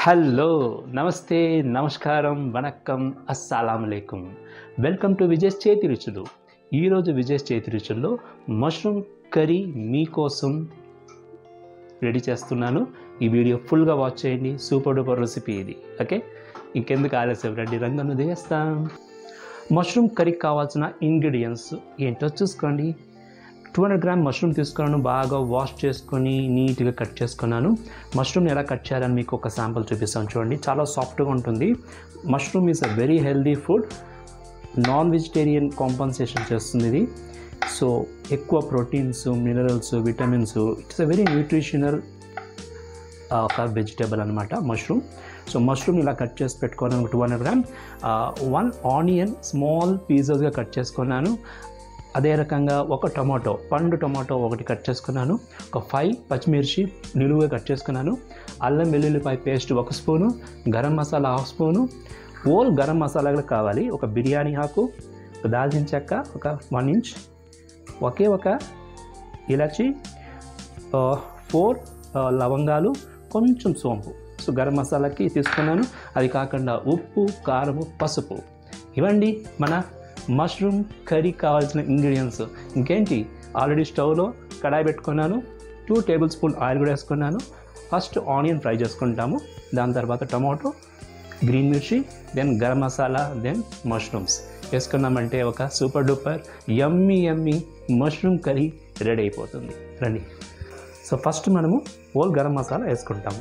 hello నమస్తే నమస్కారం వణక్కం అస్సలం లేకుం వెల్కమ్ టు విజయ్ చేతి రుచులు ఈరోజు విజయ్ చేతి రుచుల్లో మష్రూమ్ కర్రీ మీకోసం రెడీ చేస్తున్నాను ఈ వీడియో ఫుల్గా వాచ్ చేయండి సూపర్ డూపర్ రెసిపీ ఇది ఓకే ఇంకెందుకు ఆలస్యం రెడీ రంగను దిగేస్తాం మష్రూమ్ కర్రీకి కావాల్సిన ఇంగ్రీడియంట్స్ ఏంటో చూసుకోండి టూ హండ్రెడ్ గ్రామ్ మష్రూమ్ తీసుకున్నాను బాగా వాష్ చేసుకొని నీట్గా కట్ చేసుకున్నాను మష్రూమ్ ఎలా కట్ చేయాలని మీకు ఒక శాంపుల్ చూపిస్తాను చూడండి చాలా సాఫ్ట్గా ఉంటుంది mushroom is a very healthy food non vegetarian compensation చేస్తుంది ఇది సో ఎక్కువ proteins minerals vitamins it's a very nutritional ఒక వెజిటేబుల్ అనమాట మష్రూమ్ సో మష్రూమ్ ఇలా కట్ చేసి పెట్టుకున్నాను two hundred gram one onion small పీసెస్గా కట్ చేసుకున్నాను అదే రకంగా ఒక టమాటో పండు టమాటో ఒకటి కట్ చేసుకున్నాను ఒక ఫైవ్ పచ్చిమిర్చి నిలువుగా కట్ చేసుకున్నాను అల్లం వెల్లుల్లిపాయ పేస్ట్ ఒక spoon garam masala half spoon whole garam మసాలాలు కావాలి ఒక బిర్యానీ ఆకు ఒక దాల్చిన చెక్క ఒక వన్ ఇంచ్ ఒకే ఒక ఇలాచి ఫోర్ లవంగాలు కొంచెం సోంపు సో గరం మసాలాకి తీసుకున్నాను అది కాకుండా ఉప్పు కారము పసుపు ఇవ్వండి మన మష్రూమ్ కర్రీ కావాల్సిన ఇంగ్రీడియంట్స్ ఇంకేంటి ఆల్రెడీ స్టవ్లో కడాయి పెట్టుకున్నాను టూ టేబుల్ స్పూన్ ఆయిల్ కూడా వేసుకున్నాను ఫస్ట్ ఆనియన్ ఫ్రై చేసుకుంటాము దాని తర్వాత tomato green mirchi then garam masala then mushrooms వేసుకున్నామంటే ఒక super duper yummy yummy mushroom curry ready అయిపోతుంది రండి సో ఫస్ట్ మనము ఓల్ గరం మసాలా వేసుకుంటాము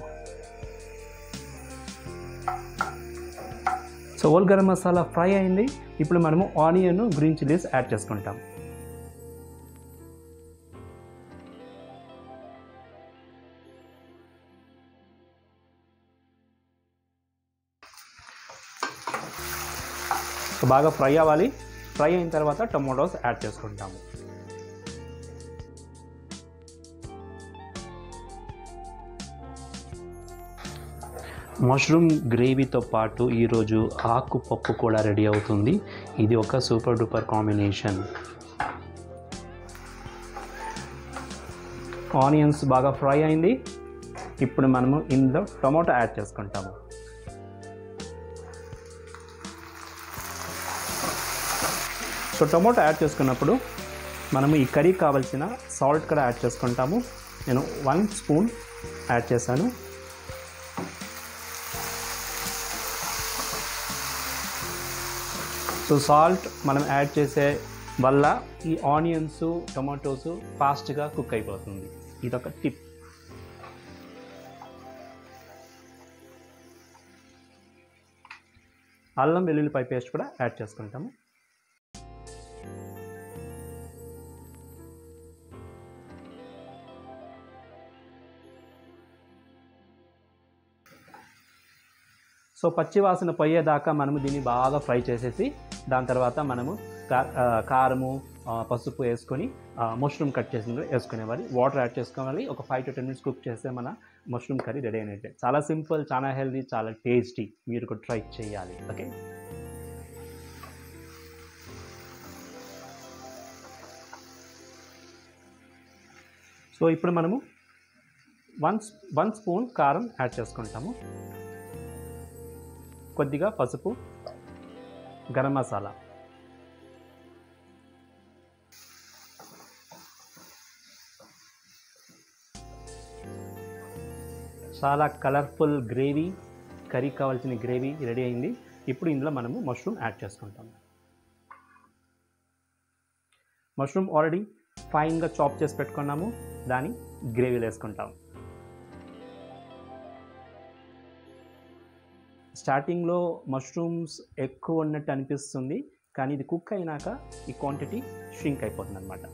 so whole garam masala fry అయింది ఇప్పుడు మనము ఆనియన్ గ్రీన్ చిల్లీస్ యాడ్ చేసుకుంటాం సో బాగా ఫ్రై అవ్వాలి ఫ్రై అయిన తర్వాత టొమాటోస్ యాడ్ చేసుకుంటాము మష్రూమ్ గ్రేవీతో పాటు ఈరోజు ఆకు పప్పు కూడా రెడీ అవుతుంది ఇది ఒక సూపర్ డూపర్ కాంబినేషన్ ఆనియన్స్ బాగా ఫ్రై అయింది ఇప్పుడు మనము ఇందులో టొమాటో యాడ్ చేసుకుంటాము సో టొమాటో యాడ్ చేసుకున్నప్పుడు మనము ఈ కర్రీ కావాల్సిన సాల్ట్ కూడా యాడ్ చేసుకుంటాము నేను వన్ స్పూన్ యాడ్ చేశాను సో సాల్ట్ మనం యాడ్ చేసే వల్ల ఈ ఆనియన్స్ టొమాటోస్ ఫాస్ట్గా కుక్ అయిపోతుంది ఇదొక టిప్ అల్లం వెల్లుల్లిపాయ పేస్ట్ కూడా యాడ్ చేసుకుంటాము సో పచ్చి వాసన పోయేదాకా మనము దీన్ని బాగా ఫ్రై చేసేసి దాని తర్వాత మనము కారము పసుపు వేసుకొని మష్రూమ్ కట్ చేసి వేసుకునేవాలి వాటర్ యాడ్ చేసుకోవాలి ఒక five to ten minutes cook చేస్తే మన మష్రూమ్ కర్రీ రెడీ అయినట్టే చాలా సింపుల్ చాలా హెల్దీ చాలా టేస్టీ మీరు కూడా ట్రై చేయాలి ఓకే సో ఇప్పుడు మనము వన్ వన్ స్పూన్ కారం యాడ్ చేసుకుంటాము కొద్దిగా పసుపు గరం మసాలా చాలా కలర్ఫుల్ గ్రేవీ కర్రీ కావాల్సిన గ్రేవీ రెడీ అయింది ఇప్పుడు ఇందులో మనము మష్రూమ్ యాడ్ చేసుకుంటాం మష్రూమ్ ఆల్రెడీ ఫైన్గా చాప్ చేసి పెట్టుకున్నాము దాన్ని గ్రేవీలో వేసుకుంటాం స్టార్టింగ్లో మష్రూమ్స్ ఎక్కువ ఉన్నట్టు అనిపిస్తుంది కానీ ఇది కుక్ అయినాక ఈ క్వాంటిటీ షింక్ అయిపోతుంది అనమాట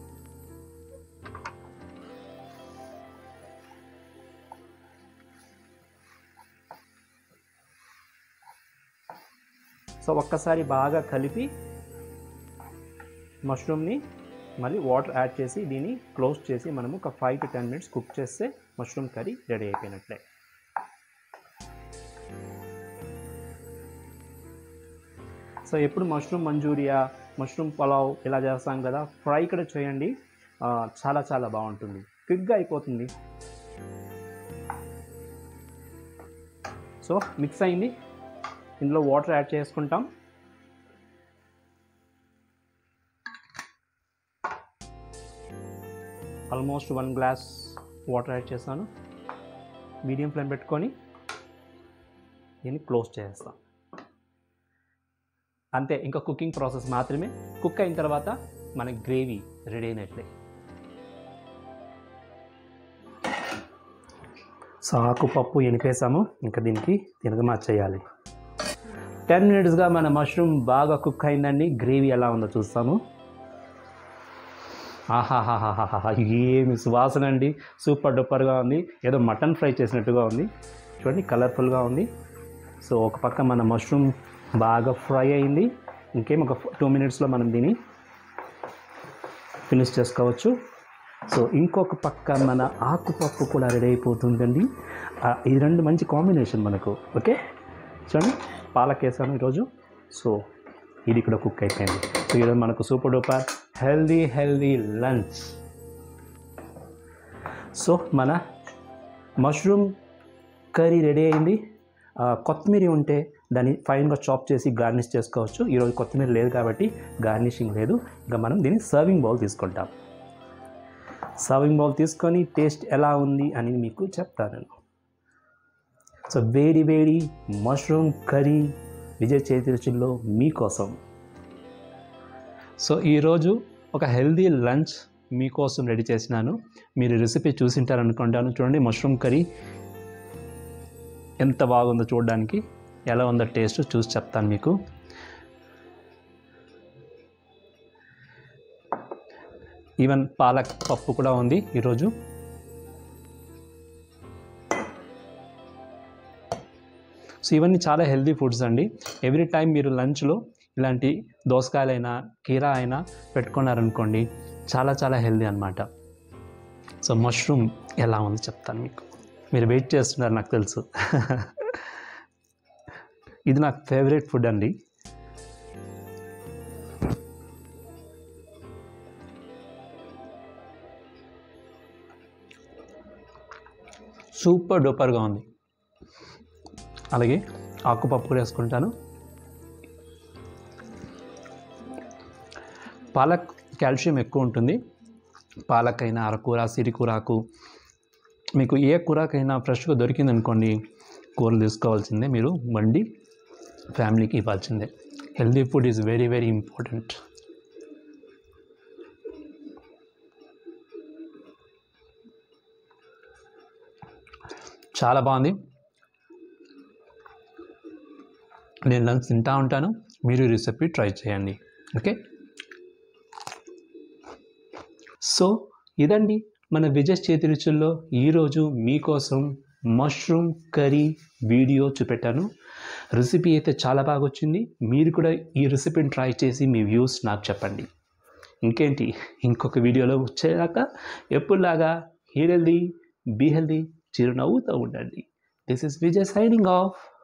సో ఒక్కసారి బాగా కలిపి మష్రూమ్ని మళ్ళీ వాటర్ యాడ్ చేసి దీన్ని క్లోజ్ చేసి మనము ఒక five to ten minutes cook చేస్తే మష్రూమ్ కర్రీ రెడీ అయిపోయినట్లే సో ఎప్పుడు మష్రూమ్ మంచూరియా మష్రూమ్ పులావ్ ఇలా చేస్తాం కదా ఫ్రై కూడా చేయండి చాలా చాలా బాగుంటుంది క్విక్గా అయిపోతుంది సో మిక్స్ అయింది ఇందులో వాటర్ యాడ్ చేసుకుంటాం almost one glass water add చేస్తాను మీడియం ఫ్లేమ్ పెట్టుకొని దీన్ని క్లోజ్ చేస్తాం అంతే ఇంకా కుకింగ్ ప్రాసెస్ మాత్రమే కుక్ అయిన తర్వాత మన గ్రేవీ రెడీ అయినట్లే సాకు పప్పు ఎనిపేసాము ఇంకా దీనికి తినగమా చేయాలి టెన్ మినిట్స్గా మన మష్రూమ్ బాగా కుక్ అయిందండి గ్రేవీ ఎలా ఉందో చూస్తాము ఆహాహాహాహా ఏమి సువాసన అండి సూపర్ డూపర్గా ఉంది ఏదో మటన్ ఫ్రై చేసినట్టుగా ఉంది చూడండి కలర్ఫుల్గా ఉంది సో ఒక పక్క మన మష్రూమ్ బాగా ఫ్రై అయింది ఇంకేం ఒక టూ మినిట్స్లో మనం దీన్ని ఫినిష్ చేసుకోవచ్చు సో ఇంకొక పక్క మన ఆకుపప్పు కూడా రెడీ అయిపోతుందండి ఆ, ఈ రెండు మంచి కాంబినేషన్ మనకు ఓకే చూడండి పాలక్ వేసాను ఈరోజు సో ఇది కూడా కుక్ అయిపోయింది సో ఈరోజు మనకు super duper healthy healthy lunch so మన మష్రూమ్ కర్రీ రెడీ అయింది ఆ, కొత్తిమీర ఉంటే దాన్ని ఫైన్గా చాప్ చేసి గార్నిష్ చేసుకోవచ్చు ఈరోజు కొత్తిమీర లేదు కాబట్టి గార్నిషింగ్ లేదు ఇంకా మనం దీన్ని సర్వింగ్ బౌల్ తీసుకుంటాం సర్వింగ్ బౌల్ తీసుకొని టేస్ట్ ఎలా ఉంది అని మీకు చెప్తాను నేను సో వేడి వేడి మష్రూమ్ కర్రీ విజయ్ చేతి రుచుల్లో మీకోసం సో ఈరోజు ఒక హెల్దీ లంచ్ మీకోసం రెడీ చేసినాను మీరు రెసిపీ చూసింటారనుకుంటాను చూడండి మష్రూమ్ కర్రీ ఎంత బాగుందో చూడడానికి ఎలా ఉందో టేస్ట్ చూసి చెప్తాను మీకు ఈవెన్ పాలక్ పప్పు కూడా ఉంది ఈరోజు సో ఇవన్నీ చాలా హెల్దీ ఫుడ్స్ అండి ఎవ్రీ టైం మీరు లంచ్లో ఇలాంటి దోసకాయలైనా కీరా అయినా పెట్టుకున్నారనుకోండి చాలా చాలా హెల్దీ అనమాట సో మష్రూమ్ ఎలా ఉంది చెప్తాను మీకు మీరు వెయిట్ చేస్తున్నారు నాకు తెలుసు ఇది నాకు ఫేవరెట్ ఫుడ్ అండి సూపర్ డూపర్గా ఉంది అలాగే ఆకుపప్పు కూడా వేసుకుంటాను పాలక్ కాల్షియం ఎక్కువ ఉంటుంది పాలక్ అయినా అరకూర సిరికూరాకు మీకు ఏ కూరకైనా ఫ్రెష్గా దొరికింది అనుకోండి కూరలు తీసుకోవాల్సిందే మీరు వండి ఫ్యామిలీకి ఇవ్వాల్సిందే healthy food is very very important చాలా బాగుంది నేను లంచ్ తింటా ఉంటాను మీరు ఈ రెసిపీ ట్రై చేయండి ఓకే సో ఇదండి మన విజయ్ చేతి రుచుల్లో ఈరోజు మీకోసం మష్రూమ్ కర్రీ వీడియో చూపెట్టాను రెసిపీ అయితే చాలా బాగా వచ్చింది మీరు కూడా ఈ రెసిపీని ట్రై చేసి మీ వ్యూస్ నాకు చెప్పండి ఇంకేంటి ఇంకొక వీడియోలో వచ్చేదాక ఎప్పుడులాగా హీ హెల్దీ బీ హెల్దీ చిరునవ్వుతూ ఉండండి this is Vijay signing of